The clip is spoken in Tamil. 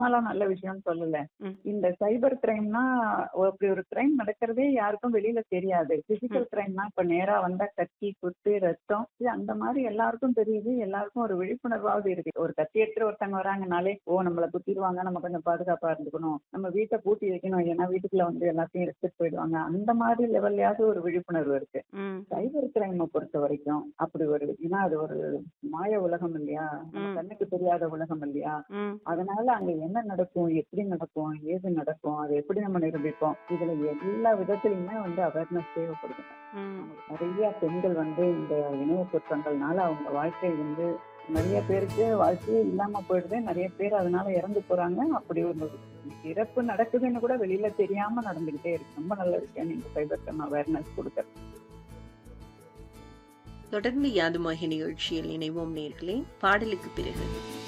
சும்மாலாம் நல்ல விஷயம்னு சொல்லல ம். இந்த சைபர் கிரைம்னா அப்படி ஒரு கிரைம் நடக்கிறதே யாருக்கும் வெளியில தெரியாது பிசிக்கல் கிரைம்னா இப்ப நேரா வந்தா கத்தி குத்து ரத்தம் இது அந்த மாதிரி எல்லாருக்கும் தெரியுது எல்லாருக்கும் ஒரு விழிப்புணர்வாவது இருக்கு ஒரு கத்தி எடுத்துட்டு ஒருத்தவங்க வராங்கனாலே ஓ நம்மள குத்திடுவாங்க நம்ம கொஞ்சம் பாதுகாப்பா இருந்துக்கணும் நம்ம வீட்டை பூட்டி வைக்கணும் ஏன்னா வீட்டுக்குள்ள வந்து எல்லாத்தையும் எடுத்துட்டு போயிடுவாங்க அந்த மாதிரி லெவல்லையாவது ஒரு விழிப்புணர்வு இருக்கு ம் சைபர் கிரைமை பொறுத்த வரைக்கும் அப்படி ஒரு ஏன்னா அது ஒரு மாய உலகம் இல்லையா நம்ம ம். கண்ணுக்கு தெரியாத உலகம் இல்லையா ம் அதனால அங்க என்ன நடக்கும் எப்படி நடக்கும் ஏது நடக்கும் அதை எப்படி நம்ம நிரூபிப்போம் இதுல எல்லா விதத்திலுமே வந்து அவேர்னஸ் தேவைப்படுது ம் நிறைய பெண்கள் வந்து இந்த இணைய குற்றங்கள்னால அவங்க வாழ்க்கை வந்து நிறைய பேருக்கு வாழ்க்கையே இல்லாம போயிடுது நிறைய பேர் அதனால இறந்து போறாங்க அப்படி ஒரு இறப்பு நடக்குதுன்னு கூட வெளியில தெரியாம நடந்துகிட்டே இருக்கு ரொம்ப நல்ல விஷயம் நீங்க சைபர் கிரைம் அவேர்னஸ் கொடுக்கறது தொடர்ந்து யாதுமாகி நிகழ்ச்சியில் இணைவோம் நேர்களே பாடலுக்கு பிறகு